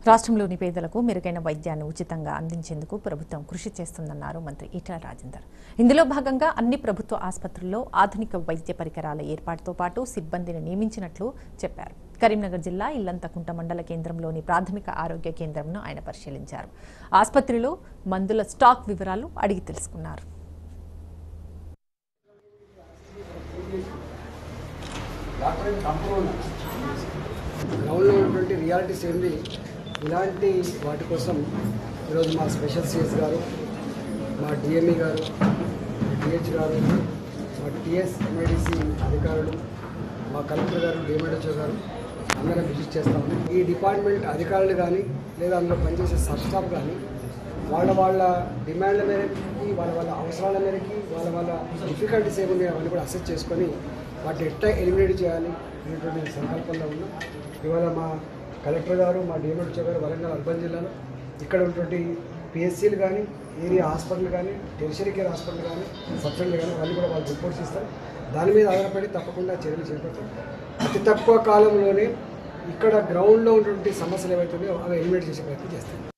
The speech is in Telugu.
రాష్ట్రంలోని పేదలకు మెరుగైన వైద్యాన్ని ఉచితంగా అందించేందుకు ప్రభుత్వం కృషి చేస్తుందన్నారు మంత్రి ఈటల రాజేందర్ ఇందులో భాగంగా అన్ని ప్రభుత్వ ఆసుపత్రుల్లో ఆధునిక వైద్య పరికరాల ఏర్పాటుతో పాటు సిబ్బందిని నియమించినట్లు చెప్పారు కరీంనగర్ జిల్లా ఇల్లంతకుంట మండల కేంద్రంలోని ప్రాథమిక ఆరోగ్య కేంద్రంను ఆయన పరిశీలించారు ఆసుపత్రిలో మందుల స్టాక్ వివరాలు అడిగి తెలుసుకున్నారు గ్రౌండ్లో ఉన్నటువంటి రియాలిటీస్ ఏంటి ఇలాంటి వాటి కోసం ఈరోజు మా స్పెషల్ సిఎస్ గారు మా డిఎంఈ గారు డిహెచ్ గారు మా టిఎస్ ఎంఐడిసి అధికారులు మా కలెక్టర్ గారు డిఎంఐడిఓ గారు అందరం విజిట్ చేస్తాము ఈ డిపార్ట్మెంట్ అధికారులు కానీ లేదా అందులో పనిచేసే సబ్ స్టాఫ్ కానీ వాళ్ళ వాళ్ళ డిమాండ్ల మేరకి వాళ్ళ వాళ్ళ అవసరాల మేరకి వాళ్ళ వాళ్ళ డిఫికల్టీస్ ఏమున్నాయో అవన్నీ కూడా అసెస్ చేసుకొని వాటిని ఎట్లా ఎలిమినేట్ చేయాలి అనేటువంటి సంకల్పంలో ఉన్నాం ఇవాళ మా కలెక్టర్ గారు మా డిఎంఎడ్చో గారు వరంగల్ అర్బన్ జిల్లాలో ఇక్కడ ఉన్నటువంటి పిఎస్సీలు కానీ ఏరియా హాస్పిటల్ కానీ టెరిషరీ కేర్ హాస్పిటల్ కానీ సబ్సిడీలు కానీ అవన్నీ కూడా వాళ్ళు రిపోర్ట్స్ ఇస్తారు దాని మీద ఆధారపడి తప్పకుండా చర్యలు చేపడతాం అతి తక్కువ కాలంలోనే ఇక్కడ గ్రౌండ్లో ఉన్నటువంటి సమస్యలు ఏవైతే ఉన్నాయో అవి ఎలిమినేట్ చేసే ప్రయత్నం చేస్తాం